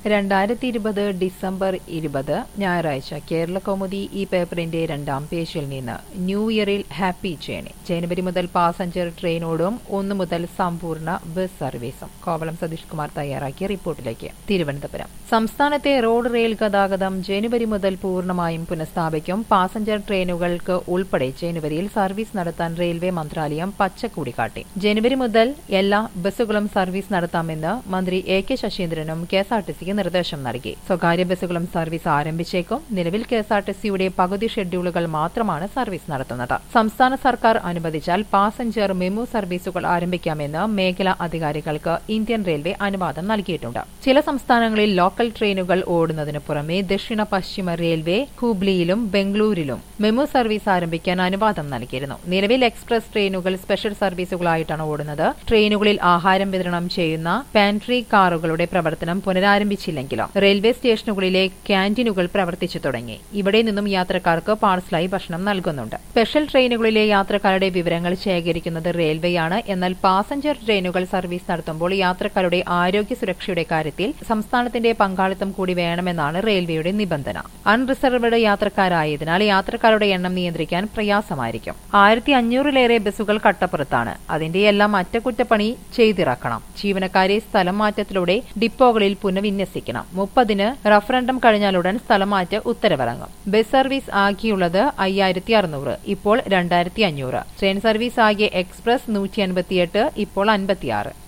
രണ്ടായിരത്തി ഇരുപത് ഡിസംബർ ഇരുപത് ഞായറാഴ്ച കേരള കൗമുദി ഈ പേപ്പറിന്റെ രണ്ടാം പേജിൽ നിന്ന് ന്യൂ ഇയറിൽ ഹാപ്പി ജേണി ജനുവരി മുതൽ പാസഞ്ചർ ട്രെയിനോടും ഒന്ന് മുതൽ സമ്പൂർണ്ണ ബസ് സർവീസും കോവളം സതീഷ് കുമാർ തയ്യാറാക്കിയ റിപ്പോർട്ടിലേക്ക് തിരുവനന്തപുരം സംസ്ഥാനത്തെ റോഡ് റെയിൽ ഗതാഗതം ജനുവരി മുതൽ പൂർണ്ണമായും പുനഃസ്ഥാപിക്കും പാസഞ്ചർ ട്രെയിനുകൾക്ക് ഉൾപ്പെടെ ജനുവരിയിൽ സർവീസ് നടത്താൻ റെയിൽവേ മന്ത്രാലയം പച്ചക്കൂടി കാട്ടി ജനുവരി മുതൽ എല്ലാ ബസ്സുകളും സർവീസ് നടത്താമെന്ന് മന്ത്രി എ കെ ശശീന്ദ്രനും കെ എസ് ആർ ടി സിക്ക് നിർദ്ദേശം നൽകി സ്വകാര്യ ബസ്സുകളും സർവീസ് ആരംഭിച്ചേക്കും നിലവിൽ കെ എസ് ആർ ടി സിയുടെ പകുതി ഷെഡ്യൂളുകൾ മാത്രമാണ് സർവീസ് നടത്തുന്നത് സംസ്ഥാന സർക്കാർ അനുവദിച്ചാൽ പാസഞ്ചർ മെമു സർവീസുകൾ ആരംഭിക്കാമെന്ന് മേഖലാ അധികാരികൾക്ക് ഇന്ത്യൻ റെയിൽവേ അനുവാദം നൽകിയിട്ടുണ്ട് ചില സംസ്ഥാനങ്ങളിൽ ലോക്കൽ ട്രെയിനുകൾ ഓടുന്നതിന് പുറമെ ദക്ഷിണ പശ്ചിമ റെയിൽവേ ഹൂബ്ലിയിലും ബംഗളൂരിലും മെമു സർവീസ് ആരംഭിക്കാൻ അനുവാദം നൽകിയിരുന്നു നിലവിൽ എക്സ്പ്രസ് ട്രെയിനുകൾ സ്പെഷ്യൽ സർവീസുകളായിട്ടാണ് ഓടുന്നത് ട്രെയിനുകളിൽ ആഹാരം വിതരണം ചെയ്യുന്ന പാൻട്രി കാറുകളുടെ പ്രവർത്തനം പുനരാരംഭിച്ചില്ലെങ്കിലും റെയിൽവേ സ്റ്റേഷനുകളിലെ ക്യാന്റീനുകൾ പ്രവർത്തിച്ചു തുടങ്ങി ഇവിടെ നിന്നും യാത്രക്കാർക്ക് പാഴ്സലായി ഭക്ഷണം നൽകുന്നുണ്ട് സ്പെഷ്യൽ ട്രെയിനുകളിലെ യാത്രക്കാരുടെ വിവരങ്ങൾ ശേഖരിക്കുന്നത് റെയിൽവേയാണ് എന്നാൽ പാസഞ്ചർ ട്രെയിനുകൾ സർവീസ് നടത്തുമ്പോൾ യാത്രക്കാരുടെ ആരോഗ്യ സുരക്ഷയുടെ കാര്യത്തിൽ സംസ്ഥാനത്തിന്റെ പങ്കാളിത്തം കൂടി വേണമെന്നാണ് റെയിൽവേയുടെ നിബന്ധന അൺറിസർവ്ഡ് യാത്രക്കാരായതിനാൽ യാത്രക്കാരുടെ എണ്ണം നിയന്ത്രിക്കാൻ പ്രയാസമായിരിക്കും ആയിരത്തി അഞ്ഞൂറിലേറെ ബസ്സുകൾ കട്ടപ്പുറത്താണ് അതിന്റെ എല്ലാം അറ്റകുറ്റപ്പണി ചെയ്തിറക്കണം ജീവനക്കാരെ സ്ഥലം മാറ്റത്തിലൂടെ ഡിപ്പോകളിൽ പുനഃവിന്യസിക്കണം മുപ്പതിന് റഫറണ്ടം കഴിഞ്ഞാലുടൻ സ്ഥലമാറ്റ ഉത്തരവിറങ്ങും ബസ് സർവീസ് ആകെയുള്ളത് അയ്യായിരത്തി അറുന്നൂറ് ഇപ്പോൾ രണ്ടായിരത്തി അഞ്ഞൂറ് ട്രെയിൻ സർവീസ് ആകെ എക്സ്പ്രസ് നൂറ്റി അൻപത്തിയെട്ട് ഇപ്പോൾ അൻപത്തിയാറ്